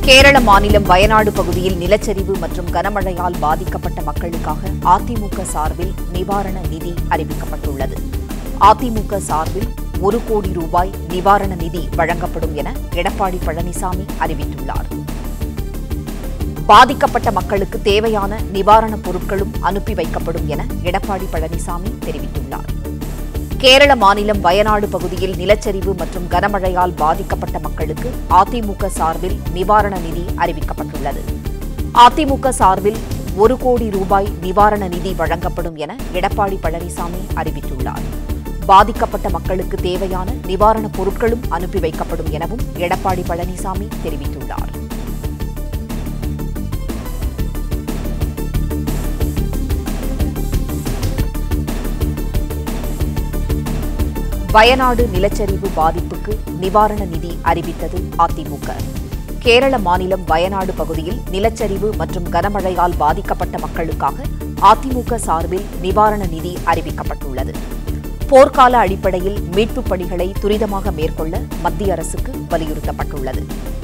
கேரள மாநிலம் வயநாடு பகுதியில் நிலச்சரிவு மற்றும் கனமழையால் பாதிக்கப்பட்ட மக்களுக்காக அதிமுக சார்பில் நிவாரண நிதி அறிவிக்கப்பட்டுள்ளது அதிமுக சார்பில் ஒரு கோடி ரூபாய் நிவாரண நிதி வழங்கப்படும் என எடப்பாடி பழனிசாமி அறிவித்துள்ளார் பாதிக்கப்பட்ட மக்களுக்கு தேவையான நிவாரணப் பொருட்களும் அனுப்பி வைக்கப்படும் என எடப்பாடி பழனிசாமி தெரிவித்துள்ளார் கேரள மாநிலம் வயநாடு பகுதியில் நிலச்சரிவு மற்றும் கனமழையால் பாதிக்கப்பட்ட மக்களுக்கு அதிமுக சார்பில் நிவாரண நிதி அறிவிக்கப்பட்டுள்ளது அதிமுக சார்பில் ஒரு கோடி ரூபாய் நிவாரண நிதி வழங்கப்படும் என எடப்பாடி பழனிசாமி அறிவித்துள்ளார் பாதிக்கப்பட்ட மக்களுக்கு தேவையான நிவாரணப் பொருட்களும் அனுப்பி வைக்கப்படும் எனவும் எடப்பாடி பழனிசாமி தெரிவித்துள்ளார் வயநாடு நிலச்சரிவு பாதிப்புக்கு நிவாரண நிதி அறிவித்தது அதிமுக கேரள மாநிலம் வயநாடு பகுதியில் நிலச்சரிவு மற்றும் கனமழையால் பாதிக்கப்பட்ட மக்களுக்காக அதிமுக சார்பில் நிவாரண நிதி அறிவிக்கப்பட்டுள்ளது போர்க்கால அடிப்படையில் மீட்புப் பணிகளை துரிதமாக மேற்கொள்ள மத்திய அரசுக்கு வலியுறுத்தப்பட்டுள்ளது